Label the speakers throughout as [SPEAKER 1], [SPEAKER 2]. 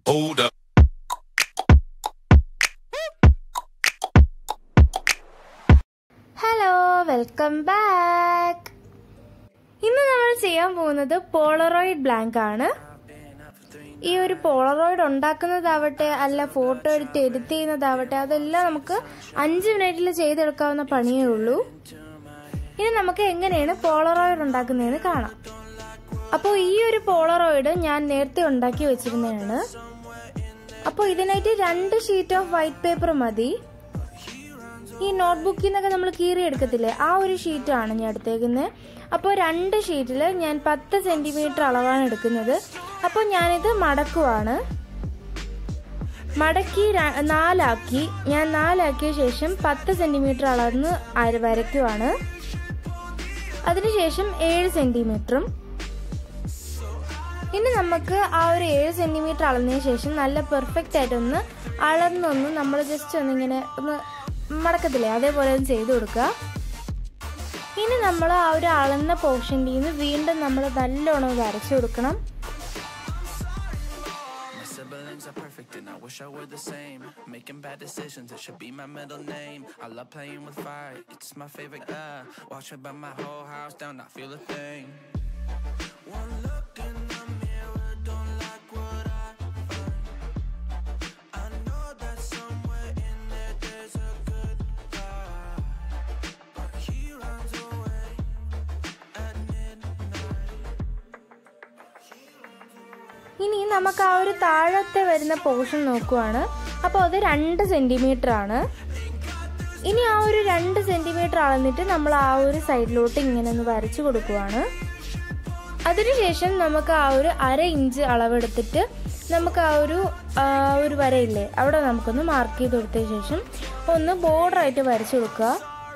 [SPEAKER 1] Hold up.
[SPEAKER 2] Hello welcome back ഇന്ന് നമ്മൾ ചെയ്യാൻ പോകുന്നത് പോളറോയിഡ് ബ്ലാങ്ക് ആണ് ഈ ഒരു പോളറോയിഡ് ഉണ്ടാക്കുന്നതാവട്ടെ അല്ല ഫോട്ടോ എടുത്ത് എഡിറ്റ് ചെയ്യുന്നതാവട്ടെ അതെല്ലാം നമുക്ക് അഞ്ച് മിനിറ്റിൽ ചെയ്തെടുക്കാവുന്ന പണിയേ ഉള്ളൂ ഇനി നമുക്ക് എങ്ങനെയാണ് പോളറോയിഡ് ഉണ്ടാക്കുന്നതെന്ന് കാണാം അപ്പോൾ ഈ ഒരു പോളറോയിഡ് ഞാൻ നേരത്തെ ഉണ്ടാക്കി വെച്ചിരുന്നതാണ് അപ്പോൾ ഇതിനായിട്ട് രണ്ട് ഷീറ്റ് ഓഫ് വൈറ്റ് പേപ്പർ മതി ഈ നോട്ട്ബുക്കിൽ നിന്നൊക്കെ നമ്മൾ കീറി എടുക്കത്തില്ലേ ആ ഒരു ഷീറ്റാണ് ഞാൻ എടുത്തേക്കുന്നത് അപ്പോൾ രണ്ട് ഷീറ്റിൽ ഞാൻ പത്ത് സെൻറ്റിമീറ്റർ അളവാണ് എടുക്കുന്നത് അപ്പോൾ ഞാനിത് മടക്കുവാണ് മടക്കി ര- നാലാക്കി ഞാൻ നാലാക്കിയ ശേഷം പത്ത് സെൻറ്റിമീറ്റർ അളന്ന് അര വരയ്ക്കുവാണ് അതിനുശേഷം ഏഴ് സെൻറ്റിമീറ്ററും ഇനി നമുക്ക് ആ ഒരു ഏഴ് സെന്റിമീറ്റർ അളന്നതിന് ശേഷം നല്ല പെർഫെക്റ്റ് ആയിട്ടൊന്ന് അളന്നൊന്ന് നമ്മൾ ജസ്റ്റ് ഒന്നിങ്ങനെ ഒന്ന് മടക്കത്തില്ലേ അതേപോലെ ഒന്ന് ചെയ്ത് കൊടുക്കുക ഇനി നമ്മൾ ആ ഒരു അളന്ന പോർഷനിൽ നിന്ന് വീണ്ടും നമ്മൾ നല്ലോണം വരച്ചു കൊടുക്കണം
[SPEAKER 3] My siblings are perfect and I wish I were the same. Making bad decisions, it should be my middle name. I love playing with fire, it's my favorite. Uh, watch it burn my whole house down, not feel a thing. One look in the mirror, don't like what I find. I know that somewhere in there there's a good guy, but he runs away at midnight.
[SPEAKER 2] ഇനി നമുക്ക് ആ ഒരു താഴത്തെ വരുന്ന portion നോക്കുവാണ് അപ്പോൾ അത് രണ്ട് സെന്റിമീറ്റർ ആണ് ഇനി ആ ഒരു രണ്ട് സെന്റിമീറ്റർ അളന്നിട്ട് നമ്മൾ ആ ഒരു സൈഡിലോട്ട് ഇങ്ങനെ ഒന്ന് വരച്ചു കൊടുക്കുവാണ് അതിനുശേഷം നമുക്ക് ആ ഒരു അര ഇഞ്ച് അളവെടുത്തിട്ട് നമുക്ക് ആ ഒരു ആ ഒരു വരയില്ലേ അവിടെ നമുക്കൊന്ന് മാർക്ക് ചെയ്ത് കൊടുത്തതിന് ശേഷം ഒന്ന് border ആയിട്ട് വരച്ചു കൊടുക്കുക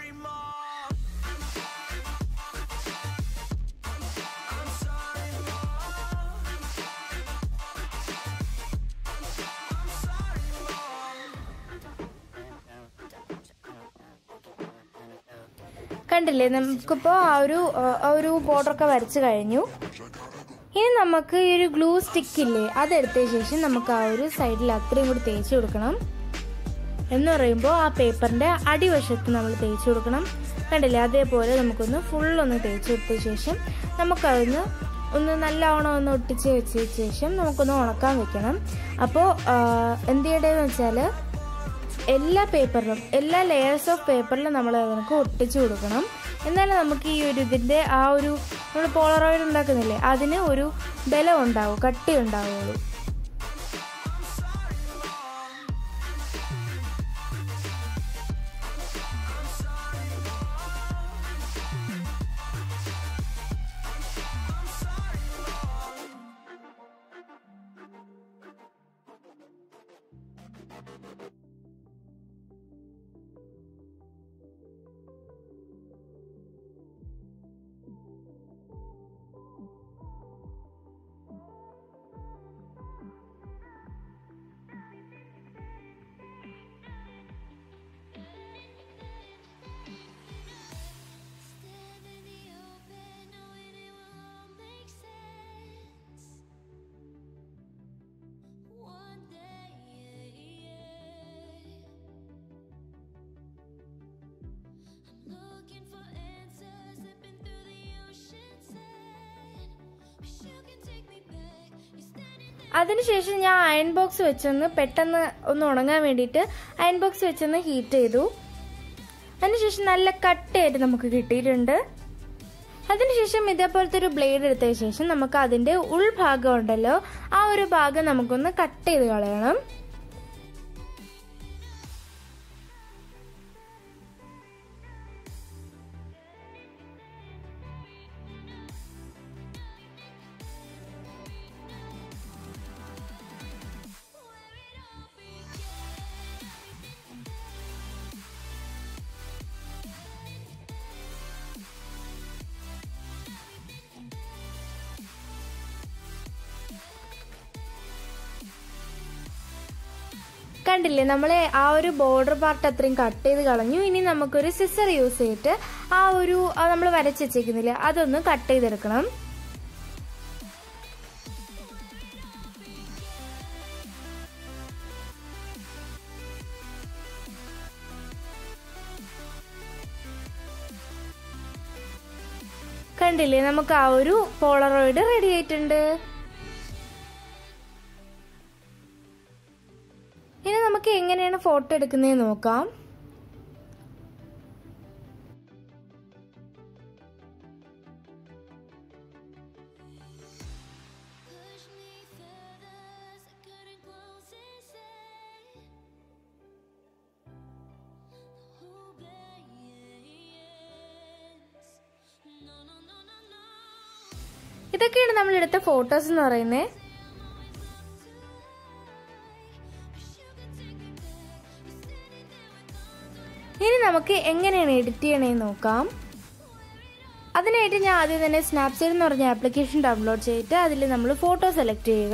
[SPEAKER 2] കണ്ടില്ലേ നമുക്കിപ്പോൾ ആ ഒരു ആ ഒരു ബോർഡറൊക്കെ വരച്ചു കഴിഞ്ഞു ഇനി നമുക്ക് ഈ ഒരു ഗ്ലൂ സ്റ്റിക്ക് ഇല്ലേ അതെടുത്തതിന് ശേഷം നമുക്ക് ആ ഒരു സൈഡിൽ അത്രയും കൂടി തേച്ച് കൊടുക്കണം എന്ന് പറയുമ്പോൾ ആ പേപ്പറിന്റെ അടിവശത്ത് നമ്മൾ തേച്ച് കൊടുക്കണം കണ്ടില്ലേ അതേപോലെ നമുക്കൊന്ന് ഫുള്ളൊന്ന് തേച്ച് കൊടുത്ത ശേഷം നമുക്കതൊന്ന് ഒന്ന് നല്ലവണ്ണം ഒന്ന് ഒട്ടിച്ച് വെച്ചതിന് ശേഷം നമുക്കൊന്ന് ഉണക്കാൻ വെക്കണം അപ്പോൾ എന്ത് ചെയ്യേണ്ടതെന്ന് വെച്ചാൽ എല്ലാ പേപ്പറിലും എല്ലാ ലെയേഴ്സ് ഓഫ് പേപ്പറിലും നമ്മൾ നമുക്ക് ഒട്ടിച്ചു കൊടുക്കണം എന്നാലും നമുക്ക് ഈ ഒരു ഇതിൻ്റെ ആ ഒരു നമ്മൾ പോളറോയിഡ് ഉണ്ടാക്കുന്നില്ലേ അതിന് ഒരു ബലം ഉണ്ടാവും കട്ടി ഉണ്ടാവുള്ളൂ
[SPEAKER 4] Stand in the open, knowing it will all make sense. One day, yeah, yeah. I'm looking for answers, zipping through the ocean sand. Wish you can take me back. You're standing there.
[SPEAKER 2] അതിനുശേഷം ഞാൻ iron box വെച്ചൊന്ന് പെട്ടെന്ന് ഒന്ന് ഉണങ്ങാൻ വേണ്ടിയിട്ട് iron box വെച്ചൊന്ന് heat ചെയ്തു അതിനുശേഷം നല്ല കട്ടയായിട്ട് നമുക്ക് കിട്ടിയിട്ടുണ്ട് അതിനുശേഷം ഇതേപോലത്തെ ഒരു ബ്ലേഡ് എടുത്തതിന് ശേഷം നമുക്ക് അതിന്റെ ഉൾഭാഗം ഉണ്ടല്ലോ ആ ഒരു ഭാഗം നമുക്കൊന്ന് കട്ട് ചെയ്ത് കളയണം കണ്ടില്ലേ നമ്മൾ ആ ഒരു ബോർഡർ പാർട്ട് അത്രയും കട്ട് ചെയ്ത് കളഞ്ഞു ഇനി നമുക്കൊരു സിസർ യൂസ് ചെയ്തിട്ട് ആ ഒരു നമ്മൾ വരച്ച് വെച്ചേക്കുന്നില്ലേ അതൊന്ന് കട്ട് ചെയ്തെടുക്കണം കണ്ടില്ലേ നമുക്ക് ആ ഒരു പോളറോയിഡ് റെഡി ആയിട്ടുണ്ട് ഇനി നമുക്ക് എങ്ങനെയാണ് ഫോട്ടോ എടുക്കുന്നത് നോക്കാം
[SPEAKER 4] Push me further, so getting close inside. Oh, yes. No, no, no, no, no.
[SPEAKER 2] ഇതൊക്കെയാണ് നമ്മൾ എടുത്ത ഫോട്ടോസ് എന്ന് പറയുന്നത് ഇനി നമുക്ക് എങ്ങനെയാണ് എഡിറ്റ് ചെയ്യണേന്ന് നോക്കാം അതിനായിട്ട് ഞാൻ ആദ്യം തന്നെ സ്നാപ്സീഡ് എന്ന് പറഞ്ഞ ആപ്ലിക്കേഷൻ ഡൗൺലോഡ് ചെയ്തിട്ട് അതിൽ നമ്മൾ ഫോട്ടോ സെലക്ട് ചെയ്യുക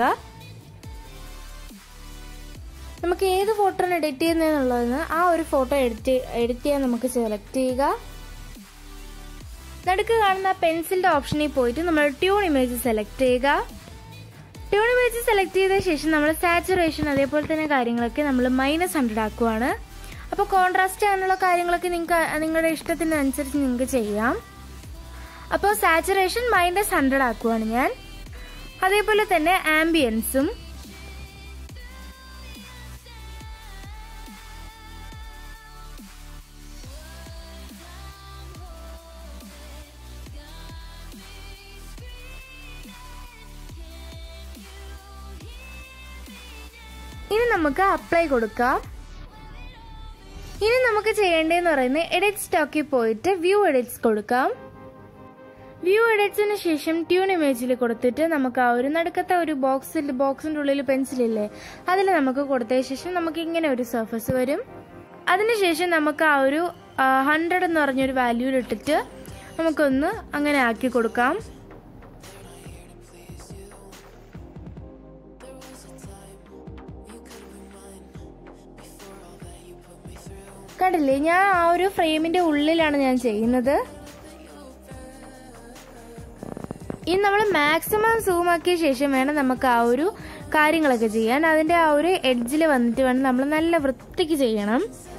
[SPEAKER 2] നമുക്ക് ഏത് ഫോട്ടോ ആണ് എഡിറ്റ് ചെയ്യുന്നതെന്നുള്ളതെന്ന് ആ ഒരു ഫോട്ടോ എഡിറ്റ് എഡിറ്റ് ചെയ്യാൻ നമുക്ക് സെലക്ട് ചെയ്യുക നടുക്ക് കാണുന്ന പെൻസിലിന്റെ ഓപ്ഷനിൽ പോയിട്ട് നമ്മൾ ട്യൂൺ ഇമേജ് സെലക്ട് ചെയ്യുക ട്യൂൺ ഇമേജ് സെലക്ട് ചെയ്ത ശേഷം നമ്മൾ സാച്ചുറേഷൻ അതേപോലെ തന്നെ കാര്യങ്ങളൊക്കെ നമ്മൾ മൈനസ് ഹൺഡ്രഡ് ആക്കുവാണ് അപ്പോൾ കോൺട്രാസ്റ്റ് അങ്ങനെയുള്ള കാര്യങ്ങളൊക്കെ നിങ്ങൾക്ക് നിങ്ങളുടെ ഇഷ്ടത്തിനനുസരിച്ച് നിങ്ങൾക്ക് ചെയ്യാം അപ്പോൾ സാച്ചുറേഷൻ മൈനസ് ഹൺഡ്രഡ് ആക്കുവാണ് ഞാൻ അതേപോലെ തന്നെ ആംബിയൻസും ഇനി നമുക്ക് അപ്ലൈ കൊടുക്കാം ഇനി നമുക്ക് ചെയ്യേണ്ടതെന്ന് പറയുന്നത് എഡിറ്റ് സ്റ്റോക്കിൽ പോയിട്ട് വ്യൂ എഡിറ്റ്സ് കൊടുക്കാം വ്യൂ എഡിറ്റ്സിന് ശേഷം ട്യൂൺ ഇമേജിൽ കൊടുത്തിട്ട് നമുക്ക് ആ ഒരു നടുക്കത്തെ ഒരു ബോക്സിൽ ബോക്സിന്റെ ഉള്ളിൽ പെൻസിലില്ലേ അതിൽ നമുക്ക് കൊടുത്ത ശേഷം നമുക്ക് ഇങ്ങനെ ഒരു സർഫസ് വരും അതിനുശേഷം നമുക്ക് ആ ഒരു ഹൺഡ്രഡ് എന്ന് പറഞ്ഞൊരു വാല്യൂൽ ഇട്ടിട്ട് നമുക്കൊന്ന് അങ്ങനെ ആക്കി കൊടുക്കാം കണ്ടില്ലേ ഞാൻ ആ ഒരു ഫ്രെയിമിന്റെ ഉള്ളിലാണ് ഞാൻ ചെയ്യുന്നത് ഇനി നമ്മൾ മാക്സിമം സൂം ആക്കിയ ശേഷം വേണം നമുക്ക് ആ ഒരു കാര്യങ്ങളൊക്കെ ചെയ്യാൻ അതിന്റെ ആ ഒരു എഡ്ജിൽ വന്നിട്ട് വേണം നമ്മൾ നല്ല വൃത്തിക്ക് ചെയ്യണം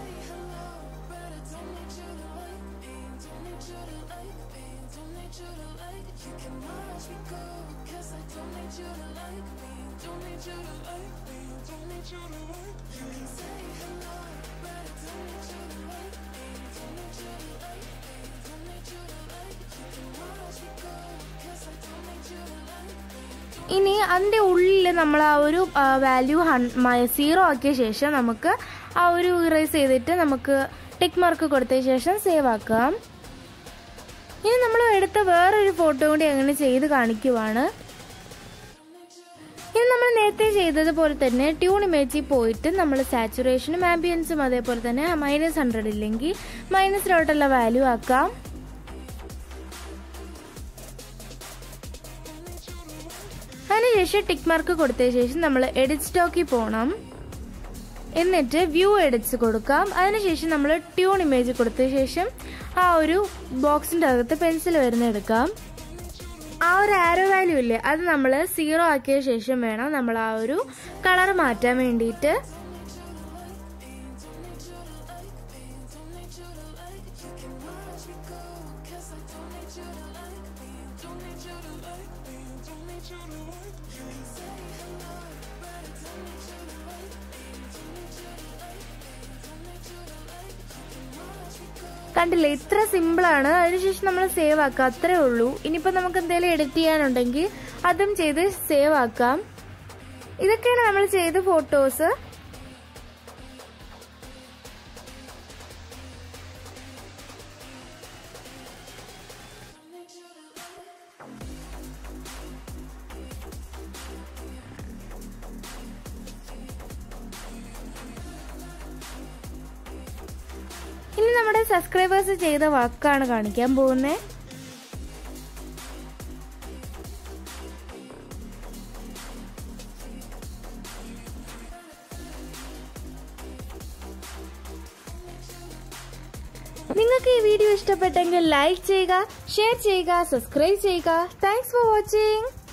[SPEAKER 2] ഇനി അതിന്റെ ഉള്ളിൽ നമ്മൾ ആ ഒരു വാല്യൂ സീറോ ആക്കിയ ശേഷം നമുക്ക് ആ ഒരു ഇറേസ് ചെയ്തിട്ട് നമുക്ക് ടിക്ക് മാർക്ക് കൊടുത്ത ശേഷം സേവ് ആക്കാം ഇനി നമ്മൾ എടുത്ത വേറൊരു ഫോട്ടോ കൂടി അങ്ങനെ ചെയ്ത് കാണിക്കുവാണ് ഇനി നമ്മൾ നേരത്തെ ചെയ്തതുപോലെ തന്നെ ട്യൂൺ ഇമേജിൽ പോയിട്ട് നമ്മൾ സാച്ചുറേഷനും ആംബിയൻസും അതേപോലെ തന്നെ മൈനസ് ഹൺഡ്രഡ് ഇല്ലെങ്കിൽ മൈനസിലോട്ടുള്ള വാല്യൂ ആക്കാം അതിനുശേഷം ടിക്ക് മാർക്ക് കൊടുത്ത ശേഷം നമ്മൾ എഡിറ്റ് സ്റ്റോക്കിൽ പോകണം എന്നിട്ട് വ്യൂ എഡിറ്റ്സ് കൊടുക്കാം അതിനുശേഷം നമ്മൾ ട്യൂൺ ഇമേജ് കൊടുത്ത ശേഷം ആ ഒരു ബോക്സിന്റെ അകത്ത് പെൻസിൽ വരുന്ന എടുക്കാം ആ ഒരു ആരോ വാല്യൂ ഇല്ലേ അത് നമ്മൾ സീറോ ആക്കിയ ശേഷം വേണം നമ്മൾ ആ ഒരു കളർ മാറ്റാൻ വേണ്ടിയിട്ട് കണ്ടില്ലേ ഇത്ര സിമ്പിൾ ആണ് അതിനുശേഷം നമ്മൾ സേവ് ആക്കുക അത്രേ ഉള്ളൂ ഇനിയിപ്പോ നമുക്ക് എന്തെങ്കിലും എഡിറ്റ് ചെയ്യാനുണ്ടെങ്കിൽ അതും ചെയ്ത് സേവ് ആക്കാം ഇതൊക്കെയാണ് നമ്മൾ ചെയ്ത ഫോട്ടോസ് ഇനി നമ്മുടെ സബ്സ്ക്രൈബേഴ്സ് ചെയ്ത വർക്കാണ് കാണിക്കാൻ പോകുന്നത് നിങ്ങൾക്ക് ഈ വീഡിയോ ഇഷ്ടപ്പെട്ടെങ്കിൽ ലൈക്ക് ചെയ്യുക ഷെയർ ചെയ്യുക സബ്സ്ക്രൈബ് ചെയ്യുക താങ്ക്സ് ഫോർ വാച്ചിങ്